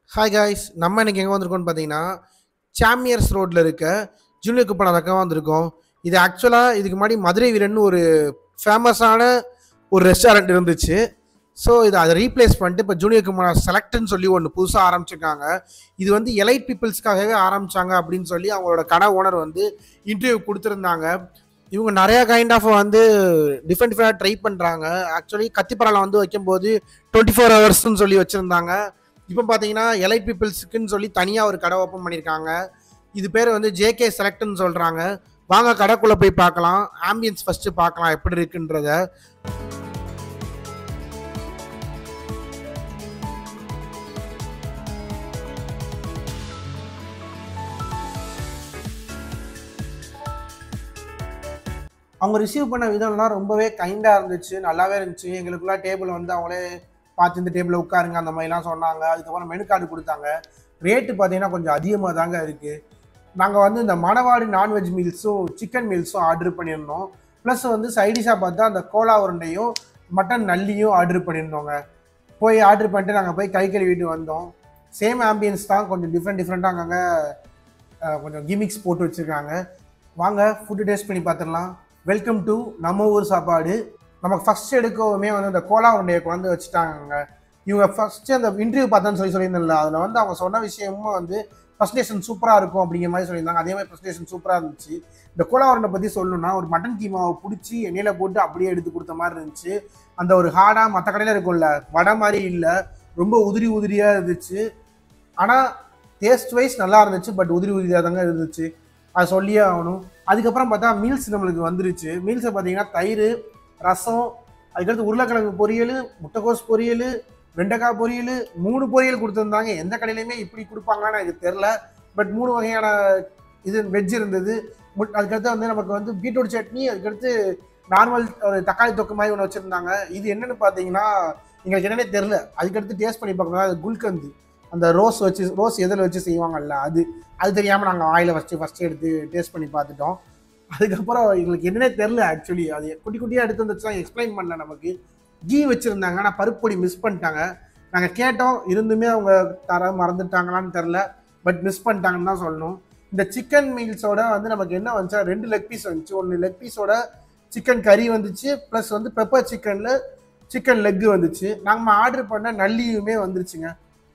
hi guys நம்ம இன்னைக்கு எங்கே வந்திருக்கோம்னு பார்த்தீங்கன்னா சாமியர்ஸ் ரோட்டில் இருக்க ஜூனியர் குப்பன் பக்கம் வந்திருக்கோம் இது ஆக்சுவலாக இதுக்கு முன்னாடி மதுரை வீரன் ஒரு ஃபேமஸான ஒரு ரெஸ்டாரண்ட் இருந்துச்சு ஸோ இதை அதை ரீப்ளேஸ் பண்ணிட்டு இப்போ ஜூனியர் குமார் செலக்ட்னு சொல்லி ஒன்று புதுசாக ஆரம்பிச்சிருக்காங்க இது வந்து எலைட் பீப்புள்ஸ்க்காகவே ஆரம்பிச்சாங்க அப்படின்னு சொல்லி அவங்களோட கடை ஓனர் வந்து இன்டர்வியூ கொடுத்துருந்தாங்க இவங்க நிறையா கைண்ட் ஆஃப் வந்து டிஃப்ரெண்ட் டிஃப்ரெண்டாக ட்ரை பண்ணுறாங்க ஆக்சுவலி கத்திப்பரால வந்து வைக்கும்போது டுவெண்ட்டி ஃபோர் ஹவர்ஸ்னு சொல்லி வச்சுருந்தாங்க இப்போ பார்த்தீங்கன்னா எலைட் பீப்புள்ஸுக்குன்னு சொல்லி தனியாக ஒரு கடை ஓப்பன் பண்ணியிருக்காங்க இது பேர் வந்து ஜேகே செலக்ட்னு சொல்கிறாங்க வாங்க கடைக்குள்ளே போய் பார்க்கலாம் ஆம்பியன்ஸ் ஃபஸ்ட்டு பார்க்கலாம் எப்படி இருக்குன்றத அவங்க ரிசீவ் பண்ண விதம்லாம் ரொம்பவே கைண்டாக இருந்துச்சு நல்லாவே இருந்துச்சு எங்களுக்குள்ள டேபிள் வந்து அவங்களே பார்த்து இந்த டேபிளில் உட்காருங்க அந்த மாதிரிலாம் சொன்னாங்க அதுக்கப்புறம் மெனு கார்டு கொடுத்தாங்க ரேட்டு பார்த்தீங்கன்னா கொஞ்சம் அதிகமாக தாங்க இருக்குது நாங்கள் வந்து இந்த மணவாடி நான்வெஜ் மீல்ஸும் சிக்கன் மீல்ஸும் ஆர்டர் பண்ணியிருந்தோம் ப்ளஸ் வந்து சைடிஷாக பார்த்தா அந்த கோலா உருண்டையும் மட்டன் நல்லியும் ஆர்டர் பண்ணியிருந்தோங்க போய் ஆர்டர் பண்ணிட்டு நாங்கள் போய் கை கழுவிட்டு வந்தோம் சேம் ஆம்பியன்ஸ் தான் கொஞ்சம் டிஃப்ரெண்ட் டிஃப்ரெண்ட்டாக அங்கங்கே அஹ், கொஞ்சம் கிமிக்ஸ் போட்டு வச்சுருக்காங்க வாங்க ஃபுட்டு டேஸ்ட் பண்ணி பார்த்துடலாம் வெல்கம் டு நம்ம ஊர் சாப்பாடு நமக்கு ஃபர்ஸ்ட் எடுக்கவுமே வந்து அந்த கோலா உருண்டையை கொண்டு வச்சுட்டாங்க இவங்க ஃபர்ஸ்ட் அந்த இன்டர்வியூ பார்த்தேன்னு சொல்லி சொல்லியிருந்தேன்ல அதில் வந்து அவங்க சொன்ன விஷயமும் வந்து ப்ரெசன்டேஷன் சூப்பராக இருக்கும் அப்படிங்கிற மாதிரி சொல்லியிருந்தாங்க அதே மாதிரி ப்ரெசன்டேஷன் சூப்பராக இருந்துச்சு இந்த கோலா உருண்டை பற்றி சொல்லணும்னா ஒரு மட்டன் கீமாவை பிடிச்சி எண்ணெயில் போட்டு அப்படியே எடுத்து கொடுத்த மாதிரி இருந்துச்சு அந்த ஒரு ஹார்டாக மற்ற கடையில் இருக்கும்ல வடை மாதிரி இல்லை ரொம்ப உதிரி உதிரியாக இருந்துச்சு ஆனால் டேஸ்ட் வைஸ் நல்லா இருந்துச்சு பட் உதிரி உதிரியாக தாங்க இருந்துச்சு அதை சொல்லியே ஆகணும் அதுக்கப்புறம் பார்த்தா மீல்ஸ் நம்மளுக்கு வந்துருச்சு மீல்ஸை பார்த்தீங்கன்னா தயிர் ரசம் அதுக்கடுத்து உருளைக்கிழங்கு பொரியல் முட்டைக்கோஸ் பொரியல் வெண்டைக்காய் பொரியல் மூணு பொரியல் கொடுத்துருந்தாங்க எந்த கடையிலையுமே இப்படி கொடுப்பாங்களான்னு எனக்கு தெரில பட் மூணு வகையான இது வெஜ் இருந்தது முட்- அதுக்கடுத்து வந்து நமக்கு வந்து பீட்ரூட் சட்னி அதுக்கடுத்து நார்மல் ஒரு தக்காளி தொக்கு மாதிரி ஒன்று வச்சுருந்தாங்க இது என்னன்னு பார்த்தீங்கன்னா எங்களுக்கு என்னன்னே தெரில அதுக்கடுத்து டேஸ்ட் பண்ணி பார்க்கணும் அது குல்கந்து அந்த ரோஸ் வச்சு ரோஸ் எதில் வச்சு செய்வாங்கல்ல அது அது தெரியாமல் நாங்கள் ஆயில ஃபஸ்ட்டு ஃபஸ்ட்டு எடுத்து டேஸ்ட் பண்ணி பார்த்துட்டோம் அதுக்கப்புறம் எங்களுக்கு என்னன்னே தெரில ஆக்சுவலி அது குட்டி குட்டியாக எடுத்து வந்துச்சு எக்ஸ்பிளைன் பண்ணல நமக்கு கீ வச்சுருந்தாங்க ஆனால் பருப்பு பொடி மிஸ் பண்ணிட்டாங்க நாங்கள் கேட்டோம் இருந்துமே அவங்க தர மறந்துட்டாங்களான்னு தெரில பட் மிஸ் பண்ணிட்டாங்கன்னு தான் சொல்லணும் இந்த சிக்கன் மீல்ஸோட வந்து நமக்கு என்ன வந்துச்சா ரெண்டு லெக் பீஸ் வந்துச்சு ஒன்று லெக் பீஸோட சிக்கன் கறி வந்துச்சு ப்ளஸ் வந்து பெப்பர் சிக்கனில் சிக்கன் லெக்கு வந்துச்சு நாங்கள் ஆர்டர் பண்ண நல்லியுமே வந்துருச்சுங்க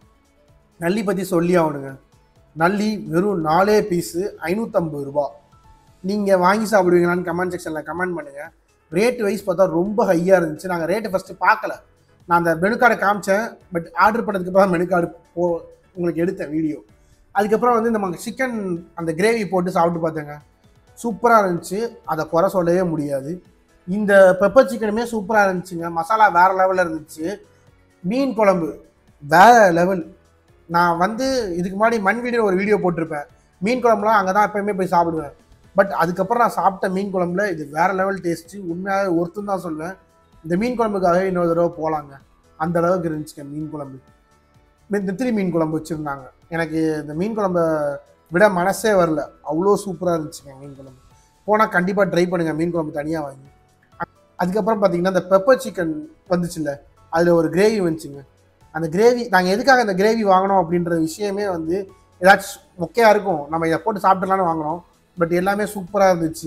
நல்லி பற்றி சொல்லி ஆகணுங்க நல்லி வெறும் நாலே பீஸு ஐநூற்றம்பது ரூபா நீங்கள் வாங்கி சாப்பிடுவீங்களான்னு கமெண்ட் செக்ஷனில் கமெண்ட் பண்ணுங்கள் ரேட் வைஸ் பார்த்தா ரொம்ப ஹையாக இருந்துச்சு நாங்கள் ரேட்டு ஃபஸ்ட்டு பார்க்கல நான் அந்த மெனு கார்டை காமிச்சேன் பட் ஆர்டர் பண்ணதுக்கு அப்புறம் மெனு கார்டு போ உங்களுக்கு எடுத்தேன் வீடியோ அதுக்கப்புறம் வந்து நம்ம சிக்கன் அந்த கிரேவி போட்டு சாப்பிட்டு பார்த்தேங்க சூப்பராக இருந்துச்சு அதை குறை சொல்லவே முடியாது இந்த பெப்பர் சிக்கனுமே சூப்பராக இருந்துச்சுங்க மசாலா வேறு லெவலில் இருந்துச்சு மீன் குழம்பு வேற லெவல் நான் வந்து இதுக்கு முன்னாடி மண் வீடியோ ஒரு வீடியோ போட்டிருப்பேன் மீன் குழம்புலாம் அங்கே தான் எப்பயுமே போய் சாப்பிடுவேன் பட் அதுக்கப்புறம் நான் சாப்பிட்ட மீன் குழம்புல இது வேற லெவல் டேஸ்ட்டு உண்மையாக ஒருத்தன் தான் சொல்லுவேன் இந்த மீன் குழம்புக்காக இன்னொரு தடவை போகலாங்க அந்த அளவுக்கு இருந்துச்சுங்க மீன் குழம்பு நெத்திலி மீன் குழம்பு வச்சுருந்தாங்க எனக்கு இந்த மீன் குழம்பை விட மனசே வரல அவ்வளோ சூப்பராக இருந்துச்சுங்க மீன் குழம்பு போனால் கண்டிப்பாக ட்ரை பண்ணுங்கள் மீன் குழம்பு தனியாக வாங்கி அதுக்கப்புறம் பார்த்தீங்கன்னா இந்த பெப்பர் சிக்கன் வந்துச்சுல்ல அதில் ஒரு கிரேவி வந்துச்சுங்க அந்த கிரேவி நாங்கள் எதுக்காக அந்த கிரேவி வாங்கினோம் அப்படின்ற விஷயமே வந்து ஏதாச்சும் மொக்கையாக இருக்கும் நம்ம இதை போட்டு சாப்பிட்டுலான்னு வாங்கினோம் பட் எல்லாமே சூப்பராக இருந்துச்சு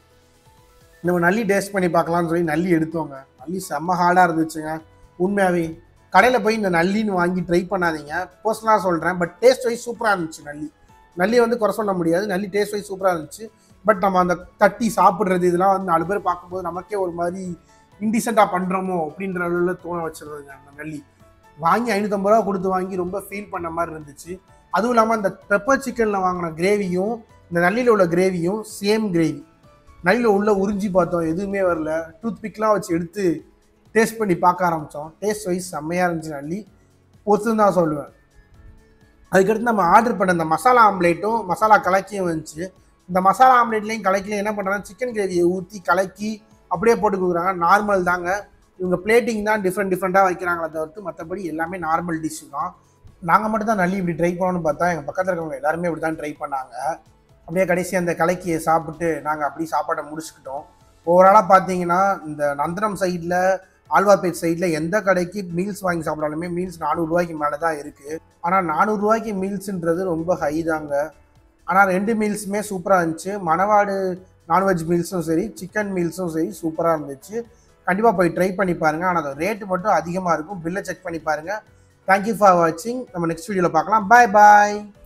நம்ம நல்லி டேஸ்ட் பண்ணி பார்க்கலாம்னு சொல்லி நல்லி எடுத்தோங்க நல்லி செம்ம ஹார்டாக இருந்துச்சுங்க உண்மையாகவே கடையில் போய் இந்த நல்லின்னு வாங்கி ட்ரை பண்ணாதீங்க பர்சனலாக சொல்கிறேன் பட் டேஸ்ட் வைஸ் சூப்பராக இருந்துச்சு நல்லி நல்லி வந்து குறை சொல்ல முடியாது நல்லி டேஸ்ட் வைஸ் சூப்பராக இருந்துச்சு பட் நம்ம அந்த தட்டி சாப்பிட்றது இதெல்லாம் வந்து நாலு பேர் பார்க்கும்போது நமக்கே ஒரு மாதிரி இன்டிசென்ட்டாக பண்ணுறோமோ அப்படின்ற அளவில் தோண வச்சிருந்ததுங்க அந்த நல்லி வாங்கி ஐநூற்றம்பது ரூபா கொடுத்து வாங்கி ரொம்ப ஃபீல் பண்ண மாதிரி இருந்துச்சு அதுவும் இல்லாமல் அந்த பெப்பர் சிக்கனில் வாங்கின கிரேவியும் இந்த நல்லியில் உள்ள கிரேவியும் சேம் கிரேவி நல்லியில் உள்ள உறிஞ்சி பார்த்தோம் எதுவுமே வரல டூத் பிக்லாம் வச்சு எடுத்து டேஸ்ட் பண்ணி பார்க்க ஆரம்பித்தோம் டேஸ்ட் வைஸ் செம்மையாக இருந்துச்சு நல்லி ஒருத்தன் தான் சொல்லுவேன் அதுக்கடுத்து நம்ம ஆர்டர் பண்ண இந்த மசாலா ஆம்லேட்டும் மசாலா கலக்கியும் வந்துச்சு இந்த மசாலா ஆம்லேட்லேயும் கலக்கிலையும் என்ன பண்ணுறாங்க சிக்கன் கிரேவியை ஊற்றி கலக்கி அப்படியே போட்டு கொடுக்குறாங்க நார்மல் தாங்க இவங்க பிளேட்டிங் தான் டிஃப்ரெண்ட் டிஃப்ரெண்ட்டாக வைக்கிறாங்களே தவிர்த்து மற்றபடி எல்லாமே நார்மல் டிஷ்ஷு தான் நாங்கள் மட்டும் தான் நல்லி இப்படி ட்ரை பண்ணணும்னு பார்த்தா எங்கள் பக்கத்தில் இருக்கவங்க எல்லாருமே இப்படி தான் ட்ரை பண்ணாங்க அப்படியே கடைசி அந்த கலக்கியை சாப்பிட்டு நாங்கள் அப்படியே சாப்பாட்டை முடிச்சுக்கிட்டோம் ஓவராலாக பார்த்தீங்கன்னா இந்த நந்தனம் சைடில் ஆழ்வார்பேட் சைடில் எந்த கடைக்கு மீல்ஸ் வாங்கி சாப்பிட்டாலுமே மீல்ஸ் நானூறுரூவாய்க்கு மேலே தான் இருக்குது ஆனால் நானூறுரூவாய்க்கு மீல்ஸுன்றது ரொம்ப ஹை தாங்க ஆனால் ரெண்டு மீல்ஸுமே சூப்பராக இருந்துச்சு மணவாடு நான்வெஜ் மீல்ஸும் சரி சிக்கன் மீல்ஸும் சரி சூப்பராக இருந்துச்சு கண்டிப்பாக போய் ட்ரை பண்ணி பாருங்கள் ஆனால் அது ரேட்டு மட்டும் அதிகமாக இருக்கும் பில்லை செக் பண்ணி பாருங்கள் தேங்க்யூ ஃபார் வாட்சிங் நம்ம நெக்ஸ்ட் வீடியோவில் பார்க்கலாம் பாய் பாய்